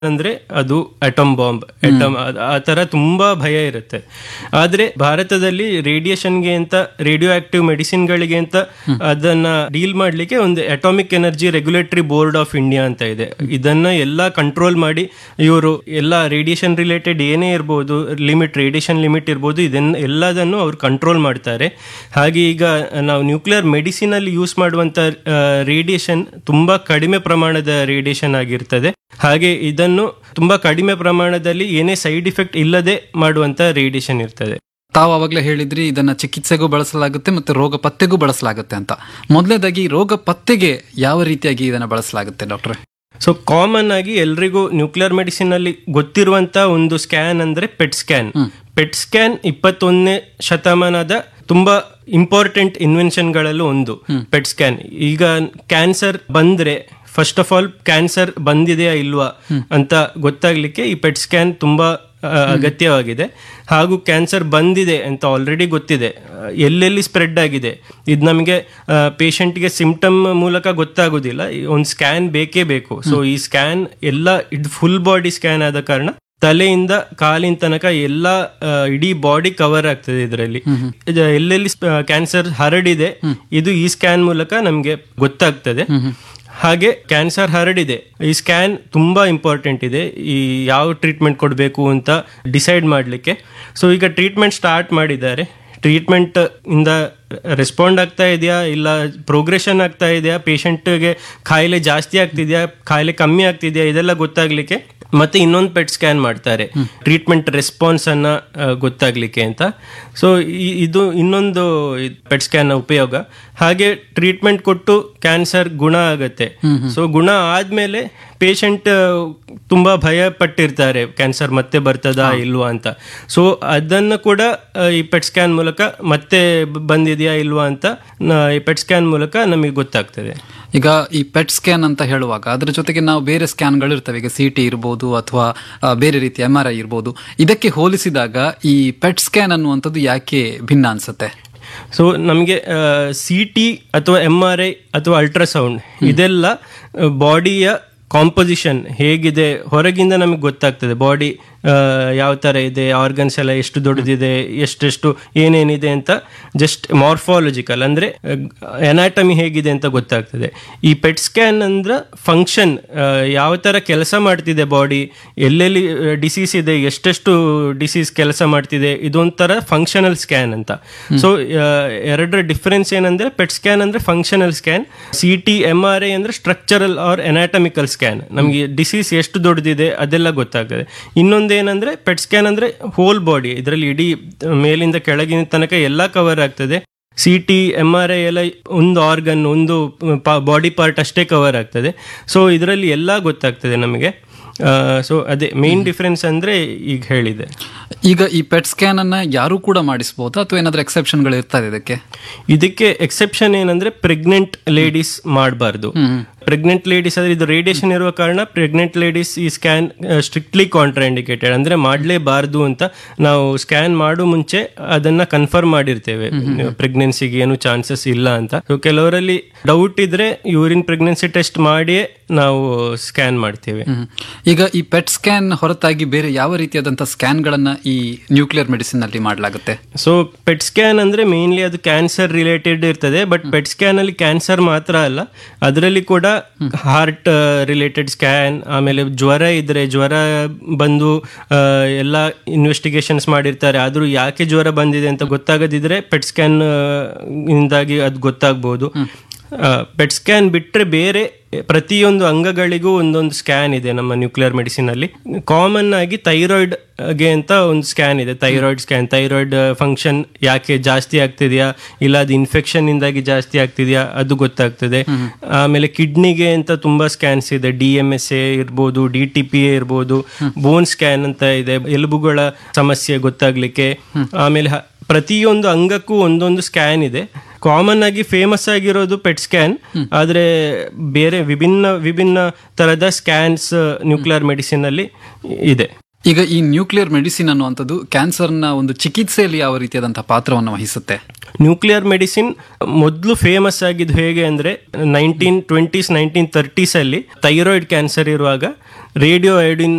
ಅಂದ್ರೆ ಅದು atom bomb atom ಆ ತರ ತುಂಬಾ ಭಯ ಇರುತ್ತೆ ಆದ್ರೆ ಭಾರತದಲ್ಲಿ ರೇಡಿಯೇಷನ್ಗೆ ಅಂತ ರೇಡಿಯೋ ಆಕ್ಟಿವ್ ಮೆಡಿಸಿನ್ಗಳಿಗೆ ಅಂತ ಅದನ್ನ ಡೀಲ್ ಮಾಡ್ಲಿಕ್ಕೆ ಒಂದು atomic energy regulatory board of India ಅಂತ ಇದೆ ಇದನ್ನ ಎಲ್ಲ ಕಂಟ್ರೋಲ್ ಮಾಡಿ ಇವರು ಎಲ್ಲ ರೇಡಿಯೇಷನ್ ರಿಲೇಟೆಡ್ ಏನೇ ಇರ್ಬೋದು ಲಿಮಿಟ್ ರೇಡಿಯೇಷನ್ ಲಿಮಿಟ್ ಇರ್ಬೋದು ಇದನ್ನ ಎಲ್ಲದನ್ನು ಅವ್ರು ಕಂಟ್ರೋಲ್ ಮಾಡ್ತಾರೆ ಹಾಗೆ ಈಗ ನಾವು ನ್ಯೂಕ್ಲಿಯರ್ ಮೆಡಿಸಿನ್ ಅಲ್ಲಿ ಯೂಸ್ ಮಾಡುವಂತ ರೇಡಿಯೇಷನ್ ತುಂಬಾ ಕಡಿಮೆ ಪ್ರಮಾಣದ ರೇಡಿಯೇಷನ್ ಆಗಿರ್ತದೆ ಹಾಗೆ ಇದನ್ನು ತುಂಬಾ ಕಡಿಮೆ ಪ್ರಮಾಣದಲ್ಲಿ ಏನೇ ಸೈಡ್ ಇಫೆಕ್ಟ್ ಇಲ್ಲದೆ ಮಾಡುವಂತ ರೇಡಿಯೇಷನ್ ಇರ್ತದೆ ತಾವು ಅವಾಗಲೇ ಹೇಳಿದ್ರಿ ಇದನ್ನ ಚಿಕಿತ್ಸೆಗೂ ಬಳಸಲಾಗುತ್ತೆ ಮತ್ತೆ ರೋಗ ಪತ್ತೆಗೂ ಬಳಸಲಾಗುತ್ತೆ ಅಂತ ಮೊದಲನೇದಾಗಿ ರೋಗ ಪತ್ತೆಗೆ ಯಾವ ರೀತಿಯಾಗಿ ಇದನ್ನ ಬಳಸಲಾಗುತ್ತೆ ಡಾಕ್ಟ್ರೆ ಸೊ ಕಾಮನ್ ಆಗಿ ಎಲ್ರಿಗೂ ನ್ಯೂಕ್ಲಿಯರ್ ಮೆಡಿಸಿನ್ ಅಲ್ಲಿ ಗೊತ್ತಿರುವಂತ ಒಂದು ಸ್ಕ್ಯಾನ್ ಅಂದ್ರೆ ಪೆಟ್ ಸ್ಕ್ಯಾನ್ ಪೆಟ್ ಸ್ಕ್ಯಾನ್ ಇಪ್ಪತ್ತೊಂದನೇ ಶತಮಾನದ ತುಂಬಾ ಇಂಪಾರ್ಟೆಂಟ್ ಇನ್ವೆನ್ಷನ್ಗಳಲ್ಲೂ ಒಂದು ಪೆಟ್ ಸ್ಕ್ಯಾನ್ ಈಗ ಕ್ಯಾನ್ಸರ್ ಬಂದ್ರೆ ಫಸ್ಟ್ ಆಫ್ ಆಲ್ ಕ್ಯಾನ್ಸರ್ ಬಂದಿದೆಯಾ ಇಲ್ವಾ ಅಂತ ಗೊತ್ತಾಗ್ಲಿಕ್ಕೆ ಈ ಪೆಟ್ ಸ್ಕ್ಯಾನ್ ತುಂಬಾ ಆ, ಅಗತ್ಯವಾಗಿದೆ ಹಾಗೂ ಕ್ಯಾನ್ಸರ್ ಬಂದಿದೆ ಅಂತ ಆಲ್ರೆಡಿ ಗೊತ್ತಿದೆ ಆ, ಎಲ್ಲೆಲ್ಲಿ ಸ್ಪ್ರೆಡ್ ಆಗಿದೆ ಇದು ನಮಗೆ ಪೇಷಂಟ್ಗೆ ಸಿಂಪ್ಟಮ್ ಮೂಲಕ ಗೊತ್ತಾಗೋದಿಲ್ಲ ಒಂದು ಸ್ಕ್ಯಾನ್ ಬೇಕೇ ಬೇಕು ಸೊ ಈ ಸ್ಕ್ಯಾನ್ ಎಲ್ಲ ಇದು ಫುಲ್ ಬಾಡಿ ಸ್ಕ್ಯಾನ್ ಆದ ಕಾರಣ ತಲೆಯಿಂದ ಕಾಲಿನ ತನಕ ಎಲ್ಲ ಆ, ಇಡೀ ಬಾಡಿ ಕವರ್ ಆಗ್ತದೆ ಇದರಲ್ಲಿ ಎಲ್ಲೆಲ್ಲಿ ಕ್ಯಾನ್ಸರ್ ಹರಡಿದೆ ಇದು ಈ ಸ್ಕ್ಯಾನ್ ಮೂಲಕ ನಮಗೆ ಗೊತ್ತಾಗ್ತದೆ ಹಾಗೆ ಕ್ಯಾನ್ಸರ್ ಹರಡಿದೆ ಈ ಸ್ಕ್ಯಾನ್ ತುಂಬಾ ಇಂಪಾರ್ಟೆಂಟ್ ಇದೆ ಈ ಯಾವ ಟ್ರೀಟ್ಮೆಂಟ್ ಕೊಡಬೇಕು ಅಂತ ಡಿಸೈಡ್ ಮಾಡಲಿಕ್ಕೆ ಸೊ ಈಗ ಟ್ರೀಟ್ಮೆಂಟ್ ಸ್ಟಾರ್ಟ್ ಮಾಡಿದ್ದಾರೆ ಟ್ರೀಟ್ಮೆಂಟ್ ಇಂದ ರೆಸ್ಪಾಂಡ್ ಆಗ್ತಾ ಇದೆಯಾ ಇಲ್ಲ ಪ್ರೋಗ್ರೆಷನ್ ಆಗ್ತಾ ಇದೆಯಾ ಪೇಷಂಟ್ಗೆ ಕಾಯಿಲೆ ಜಾಸ್ತಿ ಆಗ್ತಿದೆಯಾ ಕಾಯಿಲೆ ಕಮ್ಮಿ ಆಗ್ತಿದೆಯಾ ಇದೆಲ್ಲ ಗೊತ್ತಾಗ್ಲಿಕ್ಕೆ ಮತ್ತೆ ಇನ್ನೊಂದು ಪೆಟ್ ಸ್ಕ್ಯಾನ್ ಮಾಡ್ತಾರೆ ಟ್ರೀಟ್ಮೆಂಟ್ ರೆಸ್ಪಾನ್ಸ್ ಅನ್ನ ಆ, ಗೊತ್ತಾಗ್ಲಿಕ್ಕೆ ಅಂತ ಸೊ ಇದು ಇನ್ನೊಂದು ಪೆಟ್ ಸ್ಕ್ಯಾನ್ ಉಪಯೋಗ ಹಾಗೆ ಟ್ರೀಟ್ಮೆಂಟ್ ಕೊಟ್ಟು ಕ್ಯಾನ್ಸರ್ ಗುಣ ಆಗತ್ತೆ ಸೊ ಗುಣ ಆದ್ಮೇಲೆ ಪೇಷಂಟ್ ತುಂಬಾ ಭಯ ಪಟ್ಟಿರ್ತಾರೆ ಕ್ಯಾನ್ಸರ್ ಮತ್ತೆ ಬರ್ತದಾ ಇಲ್ವಾ ಅಂತ ಸೊ ಅದನ್ನು ಕೂಡ ಆ, ಈ ಪೆಟ್ ಸ್ಕ್ಯಾನ್ ಮೂಲಕ ಮತ್ತೆ ಬ- ಬಂದಿದೆಯಾ ಇಲ್ವಾ ಅಂತ ನ- ಈ ಪೆಟ್ ಸ್ಕ್ಯಾನ್ ಮೂಲಕ ನಮಗೆ ಗೊತ್ತಾಗ್ತದೆ ಈಗ ಈ ಪೆಟ್ ಸ್ಕ್ಯಾನ್ ಅಂತ ಹೇಳುವಾಗ ಅದ್ರ ಜೊತೆಗೆ ನಾವು ಬೇರೆ ಸ್ಕ್ಯಾನ್ಗಳು ಇರ್ತವೆ ಈಗ ಸಿ ಟಿ ಇರ್ಬೋದು ಅಥವಾ ಆ, ಬೇರೆ ರೀತಿಯ ಎಂ ಆರ್ ಐ ಇರ್ಬೋದು ಇದಕ್ಕೆ ಹೋಲಿಸಿದಾಗ ಈ ಪೆಟ್ ಸ್ಕ್ಯಾನ್ ಅನ್ನುವಂಥದ್ದು ಯಾಕೆ ಭಿನ್ನ ಅನ್ಸುತ್ತೆ ಸೊ ನಮಗೆ ಸಿ ಟಿ ಅಥವಾ ಎಮ್ ಆರ್ ಐ ಅಥವಾ ಅಲ್ಟ್ರಾಸೌಂಡ್ ಇದೆಲ್ಲ ಬಾಡಿಯ ಕಾಂಪೊಸಿಷನ್ ಹೇಗಿದೆ ಹೊರಗಿಂದ ನಮಗೆ ಗೊತ್ತಾಗ್ತದೆ ಬಾಡಿ ಯಾವ ಥರ ಇದೆ ಆರ್ಗನ್ಸ್ ಎಲ್ಲ ಎಷ್ಟು ದೊಡ್ಡದಿದೆ ಎಷ್ಟೆಷ್ಟು ಏನೇನಿದೆ ಅಂತ ಜಸ್ಟ್ ಮಾರ್ಫಾಲಜಿಕಲ್ ಅಂದರೆ ಎನಾಟಮಿ ಹೇಗಿದೆ ಅಂತ ಗೊತ್ತಾಗ್ತದೆ ಈ ಪೆಟ್ ಸ್ಕ್ಯಾನ್ ಅಂದ್ರೆ ಫಂಕ್ಷನ್ ಯಾವ ಥರ ಕೆಲಸ ಮಾಡ್ತಿದೆ ಬಾಡಿ ಎಲ್ಲೆಲ್ಲಿ ಡಿಸೀಸ್ ಇದೆ ಎಷ್ಟೆಷ್ಟು ಡಿಸೀಸ್ ಕೆಲಸ ಮಾಡ್ತಿದೆ ಇದೊಂಥರ ಫಂಕ್ಷನಲ್ ಸ್ಕ್ಯಾನ್ ಅಂತ ಸೊ ಎರಡರ ಡಿಫರೆನ್ಸ್ ಏನಂದ್ರೆ ಪೆಟ್ ಸ್ಕ್ಯಾನ್ ಅಂದ್ರೆ functional scan C T M R I ಅಂದ್ರೆ ಸ್ಟ್ರಕ್ಚರಲ್ ಆರ್ ಎನಾಟಮಿಕಲ್ ಸ್ಕ್ಯಾನ್ ನಮಗೆ ಡಿಸೀಸ್ ಎಷ್ಟು ದೊಡ್ಡದಿದೆ ಅದೆಲ್ಲ ಗೊತ್ತಾಗ್ತದೆ ಇನ್ನೊಂದು ಏನಂದ್ರೆ ಪೆಟ್ ಸ್ಕ್ಯಾನ್ ಅಂದ್ರೆ ಹೋಲ್ ಬಾಡಿ ಇದರಲ್ಲಿ ಇಡೀ ಮೇಲಿಂದ ಕೆಳಗಿನ ತನಕ ಎಲ್ಲ ಕವರ್ ಆಗ್ತದೆ C T M R I ಎಲ್ಲ ಒಂದು ಆರ್ಗನ್ ಒಂದು ಬಾಡಿ ಪಾರ್ಟ್ ಅಷ್ಟೇ ಕವರ್ ಆಗ್ತದೆ ಸೊ ಇದರಲ್ಲಿ ಎಲ್ಲ ಗೊತ್ತಾಗ್ತದೆ ನಮಗೆ ಸೊ ಅದೇ ಮೇನ್ ಡಿಫರೆನ್ಸ್ ಅಂದ್ರೆ ಈಗ ಹೇಳಿದೆ ಈಗ ಈ ಪೆಟ್ ಸ್ಕ್ಯಾನ್ ಅನ್ನ ಯಾರು ಕೂಡ ಮಾಡಿಸಬಹುದಾ ಅಥವಾ ಏನಾದ್ರೂ ಎಕ್ಸೆಪ್ಷನ್ಗಳು ಇರ್ತದೆ ಇದಕ್ಕೆ ಇದಕ್ಕೆ ಎಕ್ಸೆಪ್ಷನ್ ಏನಂದ್ರೆ ಪ್ರೆಗ್ನೆಂಟ್ ಲೇಡೀಸ್ ಮಾಡಬಾರ್ದು ಪ್ರೆಗ್ನೆಂಟ್ ಲೇಡೀಸ್ ಆದ್ರೆ ಇದು ರೇಡಿಯೇಷನ್ ಇರುವ ಕಾರಣ ಪ್ರೆಗ್ನೆಂಟ್ ಲೇಡೀಸ್ ಈ ಸ್ಕ್ಯಾನ್ ಸ್ಟ್ರಿಕ್ಟ್ಲಿ ಕಾಂಟ್ರಾ ಇಂಡಿಕೇಟೆಡ್ ಅಂದ್ರೆ ಮಾಡಲೇಬಾರ್ದು ಅಂತ ನಾವು ಸ್ಕ್ಯಾನ್ ಮಾಡೋ ಮುಂಚೆ ಅದನ್ನ ಕನ್ಫರ್ಮ್ ಮಾಡಿರ್ತೇವೆ ಪ್ರೆಗ್ನೆನ್ಸಿಗೆ ಏನು ಚಾನ್ಸಸ್ ಇಲ್ಲ ಅಂತ ಸೊ ಕೆಲವರಲ್ಲಿ ಡೌಟ್ ಇದ್ರೆ ಯೂರಿನ್ ಪ್ರೆಗ್ನೆನ್ಸಿ ಟೆಸ್ಟ್ ಮಾಡಿಯೇ ನಾವು ಸ್ಕ್ಯಾನ್ ಮಾಡ್ತೇವೆ ಹ್ಮ್. ಈಗ ಈ ಪೆಟ್ ಸ್ಕ್ಯಾನ್ ಹೊರತಾಗಿ ಬೇರೆ ಯಾವ ರೀತಿಯಾದಂತಹ ಸ್ಕ್ಯಾನ್ಗಳನ್ನ ಈ ನ್ಯೂಕ್ಲಿಯರ್ ಮೆಡಿಸಿನ್ ಅಲ್ಲಿ ಮಾಡಲಾಗುತ್ತೆ ಸೊ ಪೆಟ್ ಸ್ಕ್ಯಾನ್ ಅಂದ್ರೆ ಮೇನ್ಲಿ ಅದು ಕ್ಯಾನ್ಸರ್ ರಿಲೇಟೆಡ್ ಇರ್ತದೆ ಬಟ್ ಪೆಟ್ ಸ್ಕ್ಯಾನ್ ಅಲ್ಲಿ ಕ್ಯಾನ್ಸರ್ ಮಾತ್ರ ಅಲ್ಲ ಅದರಲ್ಲಿ ಕೂಡ ಹಾರ್ಟ್ ರಿಲೇಟೆಡ್ ಸ್ಕ್ಯಾನ್ ಆಮೇಲೆ ಜ್ವರ ಇದ್ರೆ ಜ್ವರ ಬಂದು ಆ, ಎಲ್ಲ ಇನ್ವೆಸ್ಟಿಗೇಷನ್ಸ್ ಮಾಡಿರ್ತಾರೆ ಆದ್ರೂ ಯಾಕೆ ಜ್ವರ ಬಂದಿದೆ ಅಂತ ಗೊತ್ತಾಗದಿದ್ರೆ ಪೆಟ್ ಸ್ಕ್ಯಾನ್ ಇಂದಾಗಿ ಅದು ಗೊತ್ತಾಗ್ಬೋದು ಪೆಟ್ ಸ್ಕ್ಯಾನ್ ಬಿಟ್ರೆ ಬೇರೆ ಪ್ರತಿಯೊಂದು ಅಂಗಗಳಿಗೂ ಒಂದೊಂದು ಸ್ಕ್ಯಾನ್ ಇದೆ ನಮ್ಮ ನ್ಯೂಕ್ಲಿಯರ್ ಮೆಡಿಸಿನ್ ಅಲ್ಲಿ ಕಾಮನ್ ಆಗಿ ಥೈರಾಯ್ಡ್ ಗೆ ಅಂತ ಒಂದು ಸ್ಕ್ಯಾನ್ ಇದೆ ಥೈರಾಯ್ಡ್ ಸ್ಕ್ಯಾನ್ ಥೈರಾಯ್ಡ್ ಫಂಕ್ಷನ್ ಯಾಕೆ ಜಾಸ್ತಿ ಆಗ್ತಿದೆಯಾ ಇಲ್ಲ ಅದು ಇನ್ಫೆಕ್ಷನ್ ಇಂದಾಗಿ ಜಾಸ್ತಿ ಆಗ್ತಿದೆಯಾ ಅದು ಗೊತ್ತಾಗ್ತದೆ ಆಮೇಲೆ ಕಿಡ್ನಿಗೆ ಅಂತ ತುಂಬಾ ಸ್ಕ್ಯಾನ್ಸ್ ಇದೆ ಡಿ ಎಂ ಎಸ್ ಎ ಇರ್ಬೋದು ಡಿ ಟಿ ಪಿ ಎ ಇರ್ಬೋದು ಬೋನ್ ಸ್ಕ್ಯಾನ್ ಅಂತ ಇದೆ ಎಲುಬುಗಳ ಸಮಸ್ಯೆ ಗೊತ್ತಾಗ್ಲಿಕ್ಕೆ ಆಮೇಲೆ ಹ- ಪ್ರತಿಯೊಂದು ಅಂಗಕ್ಕೂ ಒಂದೊಂದು ಸ್ಕ್ಯಾನ್ ಇದೆ ಕಾಮನ್ ಆಗಿ ಫೇಮಸ್ ಆಗಿರೋದು ಪೆಟ್ ಸ್ಕ್ಯಾನ್ ಆದ್ರೆ ಬೇರೆ ವಿಭಿನ್ನ ವಿಭಿನ್ನ ತರದ ಸ್ಕ್ಯಾನ್ಸ್ ನ್ಯೂಕ್ಲಿಯರ್ ಮೆಡಿಸಿನ್ ಅಲ್ಲಿ ಇದೆ ಈಗ ಈ ನ್ಯೂಕ್ಲಿಯರ್ ಮೆಡಿಸಿನ್ ಅನ್ನುವಂಥದ್ದು ಕ್ಯಾನ್ಸರ್ನ ಒಂದು ಚಿಕಿತ್ಸೆಯಲ್ಲಿ ಯಾವ ರೀತಿಯಾದಂತಹ ಪಾತ್ರವನ್ನು ವಹಿಸುತ್ತೆ ನ್ಯೂಕ್ಲಿಯರ್ ಮೆಡಿಸಿನ್ ಮೊದಲು ಫೇಮಸ್ ಆಗಿದ್ದು ಹೇಗೆ ಅಂದ್ರೆ ನೈನ್ಟೀನ್ ಟ್ವೆಂಟೀಸ್ ನೈನ್ಟೀನ್ ತರ್ಟೀಸ್ ಅಲ್ಲಿ ಥೈರಾಯ್ಡ್ ಕ್ಯಾನ್ಸರ್ ಇರುವಾಗ ರೇಡಿಯೋ ಐಡಿನ್